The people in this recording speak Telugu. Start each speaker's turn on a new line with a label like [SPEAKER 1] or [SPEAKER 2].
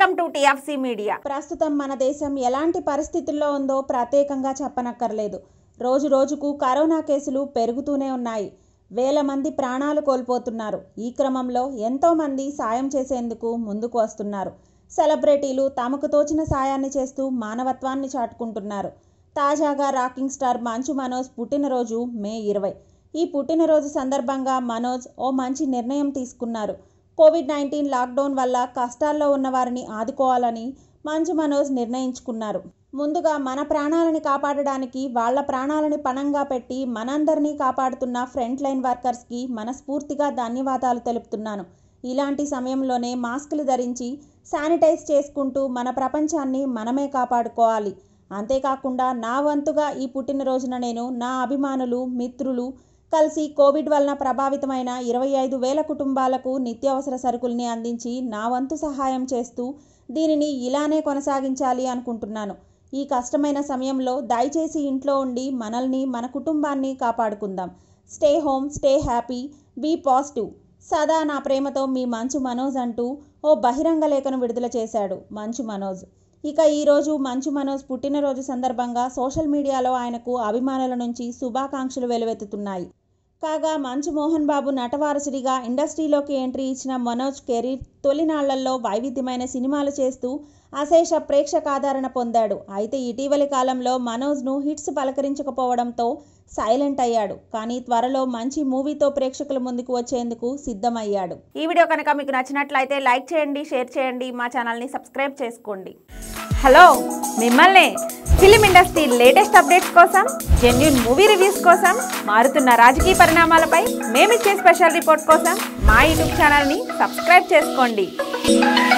[SPEAKER 1] వెల్కమ్ టు టిఎఫ్సి మీడియా
[SPEAKER 2] ప్రస్తుతం మన దేశం ఎలాంటి పరిస్థితుల్లో ఉందో ప్రత్యేకంగా చెప్పనక్కర్లేదు రోజు రోజుకు కరోనా కేసులు పెరుగుతూనే ఉన్నాయి వేల మంది ప్రాణాలు కోల్పోతున్నారు ఈ క్రమంలో ఎంతో మంది సాయం చేసేందుకు ముందుకు వస్తున్నారు సెలబ్రిటీలు తమకు తోచిన సాయాన్ని చేస్తూ మానవత్వాన్ని చాటుకుంటున్నారు తాజాగా రాకింగ్ స్టార్ మంచు మనోజ్ పుట్టినరోజు మే ఇరవై ఈ పుట్టినరోజు సందర్భంగా మనోజ్ ఓ మంచి నిర్ణయం తీసుకున్నారు కోవిడ్ నైన్టీన్ లాక్డౌన్ వల్ల కష్టాల్లో ఉన్న వారిని ఆదుకోవాలని మంచు మనోజ్ నిర్ణయించుకున్నారు ముందుగా మన ప్రాణాలని కాపాడడానికి వాళ్ళ ప్రాణాలని పణంగా పెట్టి మనందరినీ కాపాడుతున్న ఫ్రంట్ లైన్ వర్కర్స్కి మనస్ఫూర్తిగా ధన్యవాదాలు తెలుపుతున్నాను ఇలాంటి సమయంలోనే మాస్కులు ధరించి శానిటైజ్ చేసుకుంటూ మన ప్రపంచాన్ని మనమే కాపాడుకోవాలి అంతేకాకుండా నా వంతుగా ఈ పుట్టినరోజున నేను నా అభిమానులు మిత్రులు కలిసి కోవిడ్ వలన ప్రభావితమైన ఇరవై ఐదు వేల కుటుంబాలకు నిత్యావసర సరుకుల్ని అందించి నా వంతు సహాయం చేస్తూ దీనిని ఇలానే కొనసాగించాలి అనుకుంటున్నాను ఈ కష్టమైన సమయంలో దయచేసి ఇంట్లో ఉండి మనల్ని మన కుటుంబాన్ని కాపాడుకుందాం stay home stay happy be positive సదా నా ప్రేమతో మీ మంచు మనోజ్ అంటూ ఓ బహిరంగ లేఖను విడుదల చేశాడు మంచు మనోజ్ ఇక ఈరోజు మంచు మనోజ్ పుట్టినరోజు సందర్భంగా సోషల్ మీడియాలో ఆయనకు అభిమానుల నుంచి శుభాకాంక్షలు వెలువెత్తుతున్నాయి కాగా మంచు మోహన్ బాబు నటవారసుడిగా ఇండస్ట్రీలోకి ఎంట్రీ ఇచ్చిన మనోజ్ కెరీర్ తొలినాళ్లలో వైవిధ్యమైన సినిమాలు చేస్తూ అశేష ప్రేక్షక ఆదరణ పొందాడు అయితే ఇటీవలి కాలంలో మనోజ్ను హిట్స్ పలకరించకపోవడంతో సైలెంట్ అయ్యాడు కానీ త్వరలో మంచి మూవీతో ప్రేక్షకుల ముందుకు వచ్చేందుకు సిద్ధమయ్యాడు
[SPEAKER 1] ఈ వీడియో కనుక మీకు నచ్చినట్లయితే లైక్ చేయండి షేర్ చేయండి మా ఛానల్ని సబ్స్క్రైబ్ చేసుకోండి హలో మిమ్మల్ని ఫిలిం ఇండస్ట్రీ లేటెస్ట్ అప్డేట్స్ కోసం జెన్యున్ మూవీ రివ్యూస్ కోసం మారుతున్న రాజకీయ పరిణామాలపై మేమిచ్చే స్పెషల్ రిపోర్ట్ కోసం మా యూట్యూబ్ ఛానల్ని సబ్స్క్రైబ్ చేసుకోండి